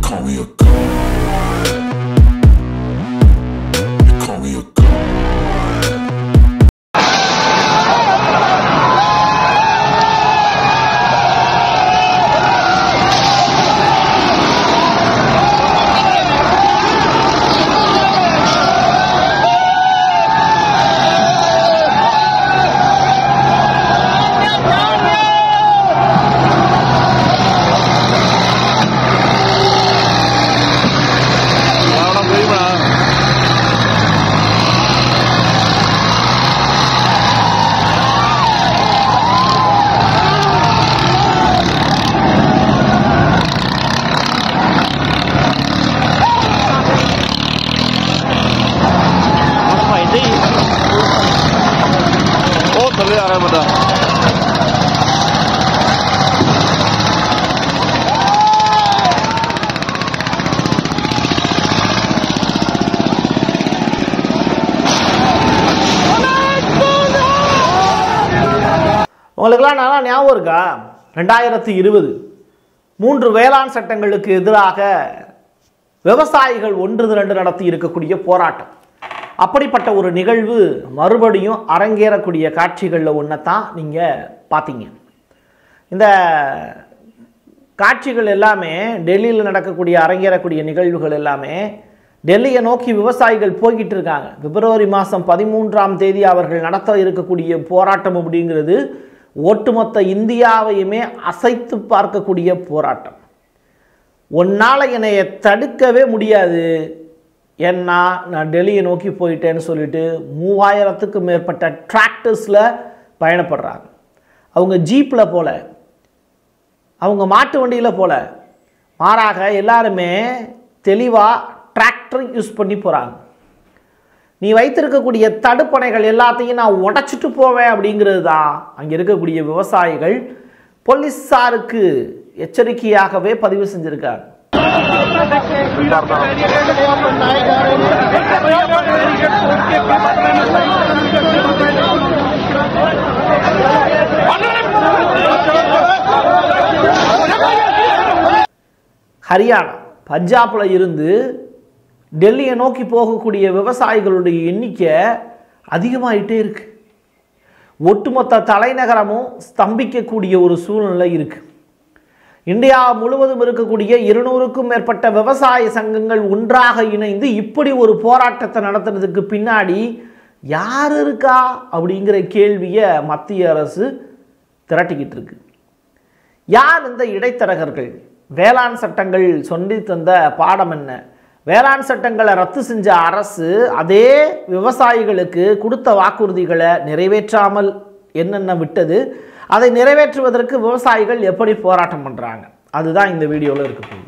call me a god. You call me a god. ਭਾਈ ਜੀ ਉਹ ਥੱਲੇ ਆ ਰਿਹਾ ਬੰਦਾ உங்களுக்கெல்லாம் நல்லா ஞாபகம் இருக்கா ரெண்டாயிரத்தி இருபது மூன்று வேளாண் சட்டங்களுக்கு எதிராக விவசாயிகள் ஒன்று திரண்டு நடத்தி இருக்கக்கூடிய போராட்டம் அப்படிப்பட்ட ஒரு நிகழ்வு மறுபடியும் அரங்கேறக்கூடிய காட்சிகளில் ஒன்றை தான் நீங்கள் பார்த்தீங்க இந்த காட்சிகள் எல்லாமே டெல்லியில் நடக்கக்கூடிய அரங்கேறக்கூடிய நிகழ்வுகள் எல்லாமே டெல்லியை நோக்கி விவசாயிகள் போய்கிட்டு இருக்காங்க பிப்ரவரி மாதம் பதிமூன்றாம் தேதி அவர்கள் நடத்த இருக்கக்கூடிய போராட்டம் அப்படிங்கிறது ஒட்டுமொத்த இந்தியாவையுமே அசைத்து பார்க்கக்கூடிய போராட்டம் உன்னால் என்னைய தடுக்கவே முடியாது ஏன்னா நான் டெல்லியை நோக்கி போயிட்டேன்னு சொல்லிட்டு மூவாயிரத்துக்கும் மேற்பட்ட டிராக்டர்ஸில் பயணப்படுறாங்க அவங்க ஜீப்பில் போல அவங்க மாட்டு வண்டியில் போல மாறாக எல்லாருமே தெளிவாக டிராக்டர் யூஸ் பண்ணி போகிறாங்க நீ வைத்திருக்கக்கூடிய தடுப்பணைகள் எல்லாத்தையும் நான் உடைச்சிட்டு போவேன் அப்படிங்கிறது தான் அங்கே இருக்கக்கூடிய விவசாயிகள் போலீஸாருக்கு எச்சரிக்கையாகவே பதிவு செஞ்சுருக்காங்க ஹரியானா பஞ்சாபில் இருந்து டெல்லியை நோக்கி போகக்கூடிய விவசாயிகளுடைய எண்ணிக்கை அதிகமாயிட்டே இருக்கு ஒட்டுமொத்த தலைநகரமும் ஸ்தம்பிக்கக்கூடிய ஒரு சூழ்நிலை இருக்கு இந்தியா முழுவதும் இருக்கக்கூடிய இருநூறுக்கும் மேற்பட்ட விவசாய சங்கங்கள் ஒன்றாக இணைந்து இப்படி ஒரு போராட்டத்தை நடத்துறதுக்கு பின்னாடி யார் இருக்கா அப்படிங்கிற கேள்வியை மத்திய அரசு திரட்டிக்கிட்டு இருக்கு யார் இந்த இடைத்தரகர்கள் வேளாண் சட்டங்கள் சொல்லி தந்த பாடம் என்ன வேளாண் சட்டங்களை ரத்து செஞ்ச அரசு அதே விவசாயிகளுக்கு கொடுத்த வாக்குறுதிகளை நிறைவேற்றாமல் என்னென்ன விட்டது அதை நிறைவேற்றுவதற்கு விவசாயிகள் எப்படி போராட்டம் பண்ணுறாங்க அதுதான் இந்த வீடியோவில் இருக்க போகுது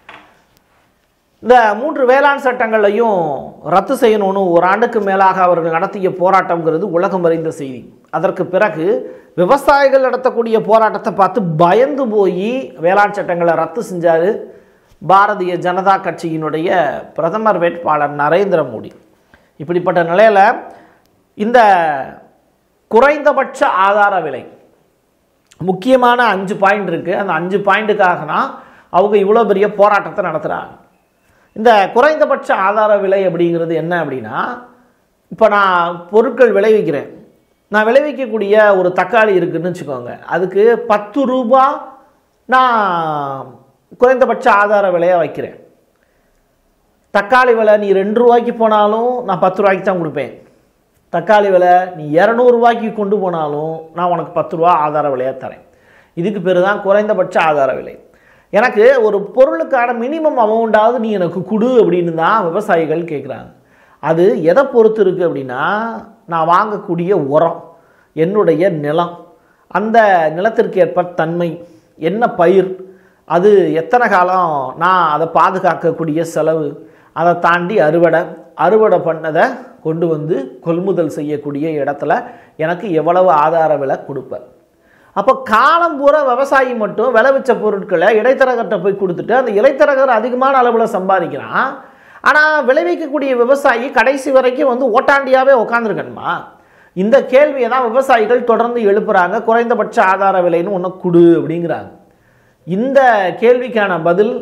இந்த மூன்று வேளாண் சட்டங்களையும் ரத்து செய்யணும்னு ஒரு ஆண்டுக்கு மேலாக அவர்கள் நடத்திய போராட்டம்ங்கிறது உலகம் அறிந்த செய்தி அதற்கு பிறகு விவசாயிகள் நடத்தக்கூடிய போராட்டத்தை பார்த்து பயந்து போய் வேளாண் சட்டங்களை ரத்து செஞ்சார் பாரதிய ஜனதா கட்சியினுடைய பிரதமர் வேட்பாளர் நரேந்திர மோடி இப்படிப்பட்ட நிலையில் இந்த குறைந்தபட்ச ஆதார விலை முக்கியமான அஞ்சு பாயிண்ட் இருக்குது அந்த அஞ்சு பாயிண்ட்டுக்காகனா அவங்க இவ்வளோ பெரிய போராட்டத்தை நடத்துகிறாங்க இந்த குறைந்தபட்ச ஆதார விலை அப்படிங்கிறது என்ன அப்படின்னா இப்போ நான் பொருட்கள் விளைவிக்கிறேன் நான் விளைவிக்கக்கூடிய ஒரு தக்காளி இருக்குதுன்னு வச்சுக்கோங்க அதுக்கு பத்து ரூபா நான் குறைந்தபட்ச ஆதார விலையை வைக்கிறேன் தக்காளி விலை நீ ரெண்டு ரூபாய்க்கு போனாலும் நான் பத்து ரூபாய்க்கு தான் கொடுப்பேன் தக்காளி விலை நீ இரநூறுவாய்க்கு கொண்டு போனாலும் நான் உனக்கு பத்து ரூபா ஆதார விலையாக தரேன் இதுக்கு பேர் தான் குறைந்தபட்ச ஆதார விலை எனக்கு ஒரு பொருளுக்கான மினிமம் அமௌண்ட்டாவது நீ எனக்கு கொடு அப்படின்னு தான் விவசாயிகள் கேட்குறாங்க அது எதை பொறுத்து இருக்குது அப்படின்னா நான் வாங்கக்கூடிய உரம் என்னுடைய நிலம் அந்த நிலத்திற்கு ஏற்ப தன்மை என்ன பயிர் அது எத்தனை காலம் நான் அதை பாதுகாக்கக்கூடிய செலவு அதை தாண்டி அறுவடை அறுவடை பண்ணதை கொண்டு வந்து கொள்முதல் செய்யக்கூடிய இடத்துல எனக்கு எவ்வளவு ஆதார விலை கொடுப்பேன் அப்போ காலம் பூரா விவசாயி மட்டும் விளைவிச்ச பொருட்களை இடைத்தரகர்கிட்ட போய் கொடுத்துட்டு அந்த இடைத்தரகர் அதிகமான அளவில் சம்பாதிக்கிறான் ஆனால் விளைவிக்கக்கூடிய விவசாயி கடைசி வரைக்கும் வந்து ஓட்டாண்டியாகவே உட்காந்துருக்கணுமா இந்த கேள்வியை தான் விவசாயிகள் தொடர்ந்து எழுப்புறாங்க குறைந்தபட்ச ஆதார விலைன்னு ஒன்று கொடு அப்படிங்கிறாங்க இந்த கேள்விக்கான பதில்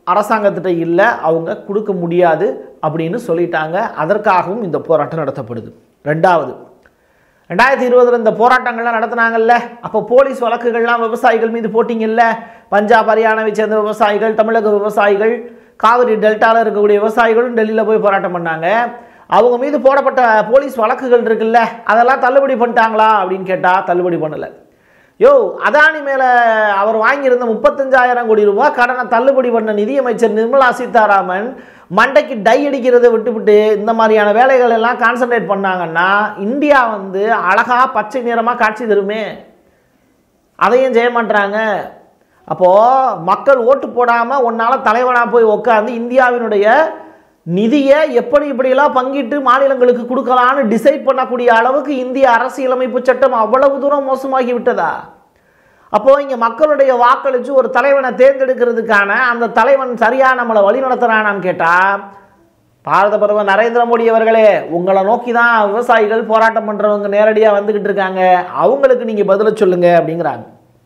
அரசாங்கத்திட்ட இல்லை அவங்க கொடுக்க முடியாது அப்படின்னு சொல்லிட்டாங்க அதற்காகவும் இந்த போராட்டம் நடத்தப்படுது ரெண்டாவது ரெண்டாயிரத்தி இருபதுல இந்த போராட்டங்கள்லாம் நடத்துனாங்கல்ல அப்போ போலீஸ் வழக்குகள்லாம் விவசாயிகள் மீது போட்டிங்கல்ல பஞ்சாப் ஹரியானாவை சேர்ந்த விவசாயிகள் தமிழக விவசாயிகள் காவிரி டெல்டாவில் இருக்கக்கூடிய விவசாயிகளும் டெல்லியில் போய் போராட்டம் பண்ணாங்க அவங்க மீது போடப்பட்ட போலீஸ் வழக்குகள் இருக்குல்ல அதெல்லாம் தள்ளுபடி பண்ணிட்டாங்களா அப்படின்னு கேட்டால் தள்ளுபடி பண்ணலை யோ அதானி மேலே அவர் வாங்கியிருந்த முப்பத்தஞ்சாயிரம் கோடி ரூபாய் கடனை தள்ளுபடி பண்ண நிதியமைச்சர் நிர்மலா சீதாராமன் மண்டைக்கு டை அடிக்கிறதை விட்டுவிட்டு இந்த மாதிரியான வேலைகள் எல்லாம் கான்சென்ட்ரேட் பண்ணாங்கன்னா இந்தியா வந்து அழகா பச்சை நிறமாக காட்சி தருமே அதையும் செய்ய மாட்டாங்க அப்போது மக்கள் ஓட்டு போடாமல் உன்னால் தலைவனாக போய் உட்காந்து இந்தியாவினுடைய நிதியை எப்படி இப்படியெல்லாம் பங்கிட்டு மாநிலங்களுக்கு கொடுக்கலான்னு டிசைட் பண்ணக்கூடிய அளவுக்கு இந்திய அரசியலமைப்பு சட்டம் அவ்வளவு தூரம் மோசமாகி விட்டதா அப்போது இங்கே மக்களுடைய வாக்களித்து ஒரு தலைவனை தேர்ந்தெடுக்கிறதுக்கான அந்த தலைவன் சரியாக நம்மளை வழி நடத்துகிறானான்னு கேட்டால் பாரத பிரதமர் நரேந்திர மோடி அவர்களே உங்களை நோக்கி தான் விவசாயிகள் போராட்டம் பண்ணுறவங்க நேரடியாக வந்துக்கிட்டு இருக்காங்க அவங்களுக்கு நீங்கள் பதில சொல்லுங்க அப்படிங்கிறாங்க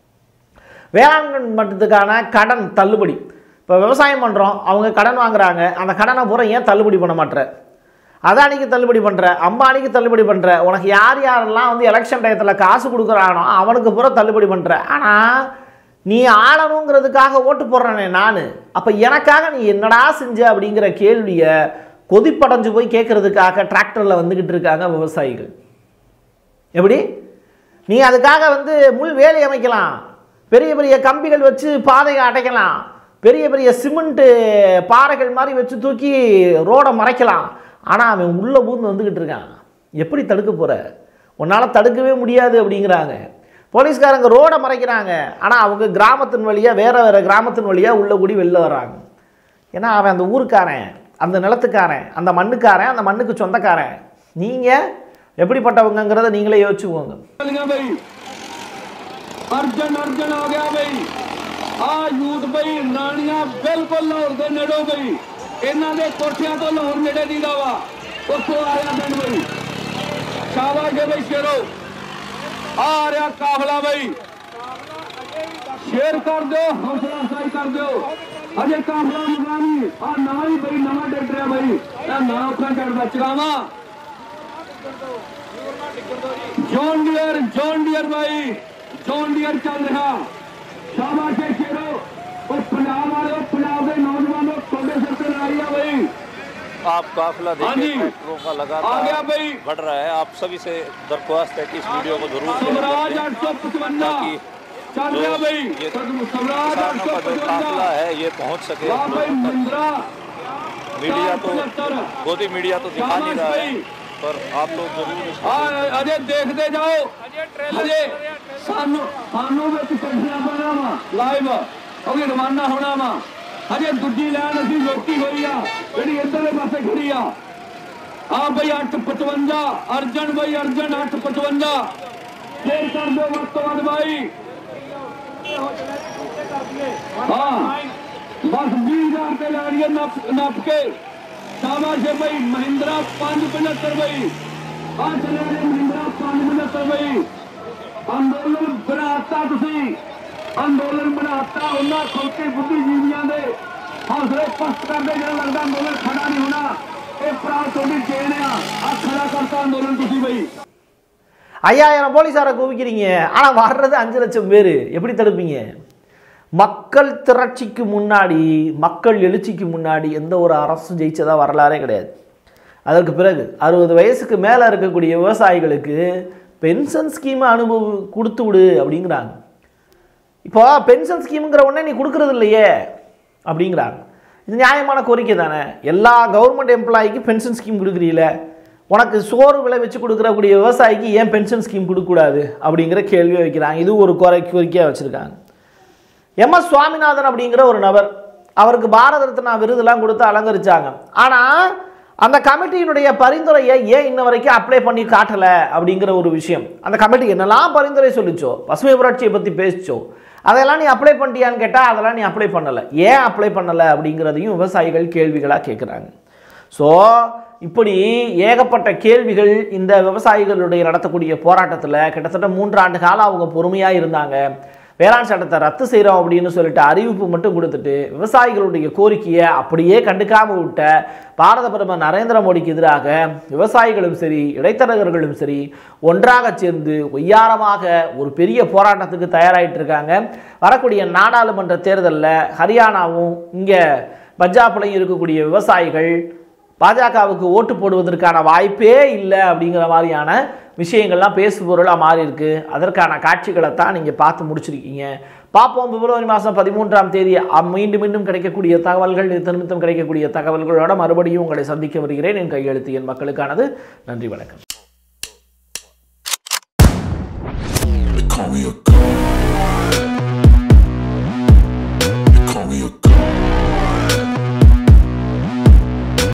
வேளாண் மட்டத்துக்கான கடன் தள்ளுபடி இப்போ விவசாயம் பண்ணுறோம் அவங்க கடன் வாங்குறாங்க அந்த கடனை பூரா ஏன் தள்ளுபடி பண்ண மாட்ற அதானிக்கு தள்ளுபடி பண்ணுற அம்பானிக்கு தள்ளுபடி பண்ணுற உனக்கு யார் யாரெல்லாம் வந்து எலெக்ஷன் டயத்தில் காசு கொடுக்குறானோ அவனுக்கு பூரா தள்ளுபடி பண்ணுற ஆனால் நீ ஆளணுங்கிறதுக்காக ஓட்டு போடுறானே நான் அப்போ எனக்காக நீ என்னடா செஞ்ச அப்படிங்கிற கேள்வியை கொதிப்படைஞ்சு போய் கேட்கறதுக்காக டிராக்டரில் வந்துக்கிட்டு இருக்காங்க விவசாயிகள் எப்படி நீ அதுக்காக வந்து முள் வேலி அமைக்கலாம் பெரிய பெரிய கம்பிகள் வச்சு பாதையை அடைக்கலாம் பெரிய பெரிய சிமெண்ட்டு பாறைகள் மாதிரி வச்சு தூக்கி ரோடை மறைக்கலாம் ஆனால் அவன் உள்ளே பூந்து வந்துக்கிட்டு இருக்கான் எப்படி தடுக்க போகிற உன்னால் தடுக்கவே முடியாது அப்படிங்கிறாங்க போலீஸ்காரங்க ரோடை மறைக்கிறாங்க ஆனால் அவங்க கிராமத்தின் வழியாக வேறு வேறு கிராமத்தின் வழியாக உள்ள கூடி வெளில வர்றாங்க ஏன்னா அவன் அந்த ஊருக்காரன் அந்த நிலத்துக்காரன் அந்த மண்ணுக்காரன் அந்த மண்ணுக்கு சொந்தக்காரன் நீங்கள் எப்படிப்பட்டவங்கங்கிறத நீங்களே யோசிச்சுக்கோங்க गया भाई अर्जन अर्जन आ गया भाई ਆ ਯੂਥ ਬਈ ਨਾਣੀਆਂ ਬਿਲਕੁਲ ਲਾਹੌਰ ਦੇ ਨੇੜੇ ਬਈ ਇਹਨਾਂ ਦੇ ਕੋਠਿਆਂ ਤੋਂ ਲਾਹੌਰ ਨੇੜੇ ਦੀ ਦਾ ਵਾ ਉੱਥੋਂ ਆਇਆ ਦਿਨ ਬਈ ਸ਼ਾਬਾਸ਼ ਹੈ ਬਈ ਸ਼ੇਰੋ ਆ ਰਿਹਾ ਕਾਫਲਾ ਬਈ ਸ਼ੇਰ ਕਰ ਦਿਓ ਹੌਸਲਾ ਅਫਜ਼ਾਈ ਕਰ ਦਿਓ ਅਜੇ ਕਾਫਲਾ ਮੁਗਾਨੀ ਆ ਨਾ ਹੀ ਬਈ ਨਵਾਂ ਡਾਕਟਰ ਹੈ ਬਈ ਇਹ ਨਾ ਉੱਪਰ ਚੜਦਾ ਚਗਾਵਾ ਜੌਨ ਡੀਅਰ ਜੌਨ ਡੀਅਰ ਭਾਈ ਜੌਨ ਡੀਅਰ ਚੱਲ ਰਿਹਾ ਸ਼ਾਬਾਸ਼ ਏ ਸ਼ੇਰੋ ਉਹ ਪੰਜਾਬ ਵਾਲਿਓ ਪੰਜਾਬ ਦੇ ਨੌਜਵਾਨੋ ਤੁਹਾਡੇ ਸਿਰ ਤੇ ਲੜਾਈ ਆ ਬਈ आप काफिला हाँ जी। देखिए ट्रैक्टरों का आ गया लगातार भाई बढ़ रहा है आप सभी से दरख्वास्त है कि इस वीडियो को जरूर शेयर स्वराज करें। 855 ताकि चल जो रहा भाई ये स्वराज किसानों का जो काफिला 855 है ये पहुंच सके वाह भाई लोगों तक। महिंद्रा मीडिया तो 475 गोदी मीडिया तो दिखा नहीं रहा है शाबाश पर आप लोग जरूर इसको ਆ ਅਜੇ ਦੇਖਦੇ ਜਾਓ ਅਜੇ ਸਾਨੂੰ ਸਾਨੂੰ ਵਿੱਚ ਕੱਢਣਾ ਪੈਣਾ ਵਾ ਲਾਈਵ ਕਿਉਂਕਿ ਰਵਾਨਾ ਹੋਣਾ ਵਾ ਅਜੇ ਦੂਜੀ ਲਾਈਨ ਅਸੀਂ ਰੋਕੀ ਹੋਈ ਆ ਜਿਹੜੀ ਇੱਧਰਲੇ ਪਾਸੇ ਖੜੀ ਆ ਆ ਬਈ 855 ਅਰਜਨ ਬਈ ਅਰਜਨ 855 ਸ਼ੇਅਰ ਕਰ ਦਿਓ ਵੱਧ ਤੋਂ ਵੱਧ ਬਾਈ ਹਾਂ ਬਸ 20000 ਤੇ ਲੈਣੀਏ ਨੱਪ ਨੱਪ ਕੇ ਸ਼ਾਬਾਸ਼ ਹੈ ਬਈ ਮਹਿੰਦਰਾ 575 ਬਈ ਆ ਚਲੇ ਨੇ ਮਹਿੰਦਰਾ 575 ਬਈ ਅੰਦੋਲਨ ਬਣਾਤਾ ਤੁਸੀਂ ਅੰਦੋਲਨ ਬਣਾਤਾ ਉਹਨਾਂ ਖੋਕੇ ਬੁੱਧੀਜੀਵੀਆਂ ਦੇ ਹੌਸਲੇ ਪਸਤ ਕਰਦੇ ਜਿਹੜਾ ਲੱਗਦਾ ਅੰਦੋਲਨ ਖੜਾ ਨਹੀਂ ਹੋਣਾ ਇਹ ਪ੍ਰਾਣ ਤੁਹਾਡੀ ਚੇਨ ਆ ਆ ਖੜਾ ਕਰਤਾ ਅੰਦੋਲਨ ਤੁਸੀਂ ਬਈ ஐயாயிரம் போலீஸாரை குவிக்கிறீங்க ஆனால் வர்றது அஞ்சு லட்சம் பேர் எப்படி தடுப்பீங்க மக்கள் திரட்சிக்கு முன்னாடி மக்கள் எழுச்சிக்கு முன்னாடி எந்த ஒரு அரசும் ஜெயிச்சதா வரலாறே கிடையாது அதற்கு பிறகு அறுபது வயசுக்கு மேலே இருக்கக்கூடிய விவசாயிகளுக்கு பென்ஷன் ஸ்கீமை அனுபவ கொடுத்து விடு அப்படிங்கிறாங்க இப்போ பென்ஷன் ஸ்கீமுங்கிற உடனே நீ கொடுக்கறது இல்லையே அப்படிங்கிறாங்க இது நியாயமான கோரிக்கை தானே எல்லா கவர்மெண்ட் எம்ப்ளாய்க்கு பென்ஷன் ஸ்கீம் கொடுக்குறீல உனக்கு சோறு விளை வச்சு கொடுக்குறக்கூடிய விவசாயிக்கு ஏன் பென்ஷன் ஸ்கீம் கொடுக்கக்கூடாது அப்படிங்கிற கேள்வியை வைக்கிறாங்க இது ஒரு குறை கோரிக்கையாக வச்சுருக்காங்க எம் எஸ் சுவாமிநாதன் அப்படிங்கிற ஒரு நபர் அவருக்கு பாரத ரத்னா விருதுலாம் கொடுத்து அலங்கரிச்சாங்க ஆனால் அந்த கமிட்டியினுடைய பரிந்துரையை ஏன் இன்ன வரைக்கும் அப்ளை பண்ணி காட்டலை அப்படிங்கிற ஒரு விஷயம் அந்த கமிட்டி என்னெல்லாம் பரிந்துரை சொல்லிச்சோ பசுமை புரட்சியை பற்றி பேசிச்சோ அதெல்லாம் நீ அப்ளை பண்ணிட்டியான்னு கேட்டால் அதெல்லாம் நீ அப்ளை பண்ணலை ஏன் அப்ளை பண்ணலை அப்படிங்கிறதையும் விவசாயிகள் கேள்விகளாக கேட்குறாங்க ஸோ இப்படி ஏகப்பட்ட கேள்விகள் இந்த விவசாயிகளுடைய நடத்தக்கூடிய போராட்டத்தில் கிட்டத்தட்ட மூன்று ஆண்டு காலம் அவங்க பொறுமையாக இருந்தாங்க வேளாண் சட்டத்தை ரத்து செய்கிறோம் அப்படின்னு சொல்லிட்டு அறிவிப்பு மட்டும் கொடுத்துட்டு விவசாயிகளுடைய கோரிக்கையை அப்படியே கண்டுக்காம விட்ட பாரத பிரதமர் நரேந்திர மோடிக்கு எதிராக விவசாயிகளும் சரி இடைத்தரகர்களும் சரி ஒன்றாக சேர்ந்து ஒய்யாரமாக ஒரு பெரிய போராட்டத்துக்கு தயாராகிட்டு இருக்காங்க வரக்கூடிய நாடாளுமன்ற தேர்தலில் ஹரியானாவும் இங்கே பஞ்சாப்லையும் இருக்கக்கூடிய விவசாயிகள் பாஜகவுக்கு ஓட்டு போடுவதற்கான வாய்ப்பே இல்லை அப்படிங்கிற மாதிரியான விஷயங்கள்லாம் பேசுபொருளாக மாறி இருக்கு அதற்கான காட்சிகளை தான் நீங்கள் பார்த்து முடிச்சிருக்கீங்க பார்ப்போம் பிப்ரவரி மாதம் பதிமூன்றாம் தேதி அ- மீண்டும் மீண்டும் கிடைக்கக்கூடிய தகவல்கள் நித்தம் நித்தம் கிடைக்கக்கூடிய தகவல்களோட மறுபடியும் உங்களை சந்திக்க வருகிறேன் என் கையெழுத்து என் மக்களுக்கானது நன்றி வணக்கம்